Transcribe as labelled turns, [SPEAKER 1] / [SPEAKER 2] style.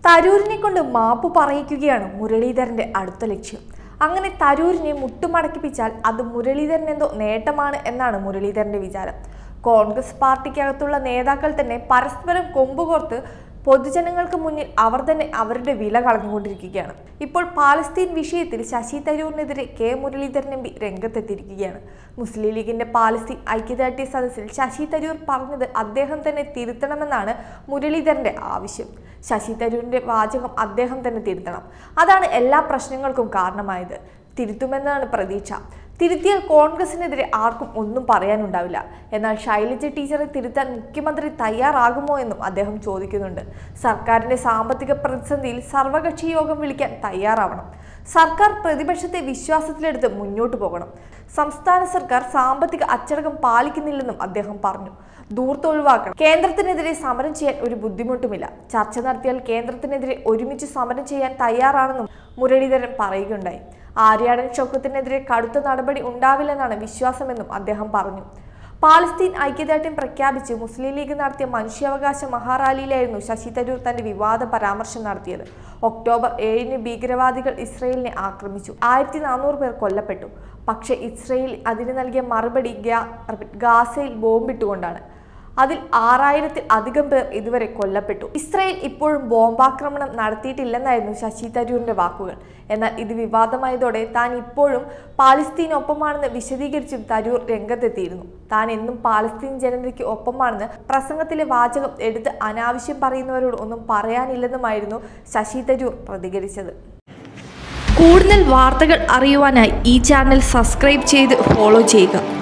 [SPEAKER 1] തരൂരിനെ കൊണ്ട് മാപ്പ് പറയിക്കുകയാണ് മുരളീധരന്റെ അടുത്ത ലക്ഷ്യം അങ്ങനെ തരൂരിനെ മുട്ടുമടക്കിപ്പിച്ചാൽ അത് മുരളീധരൻ എന്തോ നേട്ടമാണ് എന്നാണ് മുരളീധരന്റെ വിചാരം കോൺഗ്രസ് പാർട്ടിക്കകത്തുള്ള നേതാക്കൾ തന്നെ പരസ്പരം കൊമ്പുകോർത്ത് പൊതുജനങ്ങൾക്ക് മുന്നിൽ അവർ തന്നെ അവരുടെ വില കളഞ്ഞുകൊണ്ടിരിക്കുകയാണ് ഇപ്പോൾ പാലസ്തീൻ വിഷയത്തിൽ ശശി തരൂരിനെതിരെ കെ മുരളീധരൻ എം പി രംഗത്തെത്തിയിരിക്കുകയാണ് മുസ്ലിം ലീഗിന്റെ പാലസ്തീൻ ഐക്യദാർഢ്യ സദസ്സിൽ ശശി തരൂർ പറഞ്ഞത് അദ്ദേഹം തന്നെ തിരുത്തണമെന്നാണ് മുരളീധരന്റെ ആവശ്യം ശശി തരൂരിന്റെ വാചകം അദ്ദേഹം തന്നെ തിരുത്തണം അതാണ് എല്ലാ പ്രശ്നങ്ങൾക്കും കാരണമായത് തിരുത്തുമെന്നാണ് പ്രതീക്ഷ തിരുത്തിയാൽ കോൺഗ്രസിനെതിരെ ആർക്കും ഒന്നും പറയാനുണ്ടാവില്ല എന്നാൽ ശൈലജ ടീച്ചറെ തിരുത്താൻ മുഖ്യമന്ത്രി തയ്യാറാകുമോ എന്നും അദ്ദേഹം ചോദിക്കുന്നുണ്ട് സർക്കാരിന്റെ സാമ്പത്തിക പ്രതിസന്ധിയിൽ സർവകക്ഷി യോഗം വിളിക്കാൻ തയ്യാറാവണം സർക്കാർ പ്രതിപക്ഷത്തെ വിശ്വാസത്തിലെടുത്ത് മുന്നോട്ട് പോകണം സംസ്ഥാന സർക്കാർ സാമ്പത്തിക അച്ചടക്കം പാലിക്കുന്നില്ലെന്നും അദ്ദേഹം പറഞ്ഞു ദൂർത്തൊഴിവാക്കണം കേന്ദ്രത്തിനെതിരെ സമരം ചെയ്യാൻ ഒരു ബുദ്ധിമുട്ടുമില്ല ചർച്ച നടത്തിയാൽ കേന്ദ്രത്തിനെതിരെ ഒരുമിച്ച് സമരം ചെയ്യാൻ തയ്യാറാണെന്നും മുരളീധരൻ പറയുകയുണ്ടായി ആര്യാടൻ ഷൗക്കത്തിനെതിരെ കടുത്ത നടപടി ഉണ്ടാവില്ലെന്നാണ് വിശ്വാസമെന്നും അദ്ദേഹം പറഞ്ഞു പാലസ്തീൻ ഐക്യദാർഢ്യം പ്രഖ്യാപിച്ച് മുസ്ലിം ലീഗ് നടത്തിയ മനുഷ്യാവകാശ മഹാറാലിയിലായിരുന്നു ശശി തരൂർ തന്റെ വിവാദ പരാമർശം നടത്തിയത് ഒക്ടോബർ ഏഴിന് ഭീകരവാദികൾ ഇസ്രയേലിനെ ആക്രമിച്ചു ആയിരത്തി നാനൂറ് പേർ കൊല്ലപ്പെട്ടു പക്ഷേ ഇസ്രയേൽ അതിന് നൽകിയ മറുപടി ഗ്യാ- ഗാസയിൽ ബോംബിട്ടുകൊണ്ടാണ് അതിൽ ആറായിരത്തിൽ അധികം പേർ ഇതുവരെ കൊല്ലപ്പെട്ടു ഇസ്രയേൽ ഇപ്പോഴും ബോംബാക്രമണം നടത്തിയിട്ടില്ലെന്നായിരുന്നു ശശി തരൂരിന്റെ വാക്കുകൾ എന്നാൽ ഇത് വിവാദമായതോടെ താൻ ഇപ്പോഴും പാലസ്തീനൊപ്പമാണെന്ന് വിശദീകരിച്ചും തരൂർ രംഗത്തെത്തിയിരുന്നു താൻ എന്നും പാലസ്തീൻ ജനതയ്ക്ക് ഒപ്പമാണെന്ന് പ്രസംഗത്തിലെ വാചകം എടുത്ത് അനാവശ്യം പറയുന്നവരോട് ഒന്നും പറയാനില്ലെന്നുമായിരുന്നു ശശി തരൂർ പ്രതികരിച്ചത് കൂടുതൽ വാർത്തകൾ അറിയുവാനായി ഈ ചാനൽ സബ്സ്ക്രൈബ് ചെയ്ത് ഫോളോ ചെയ്യുക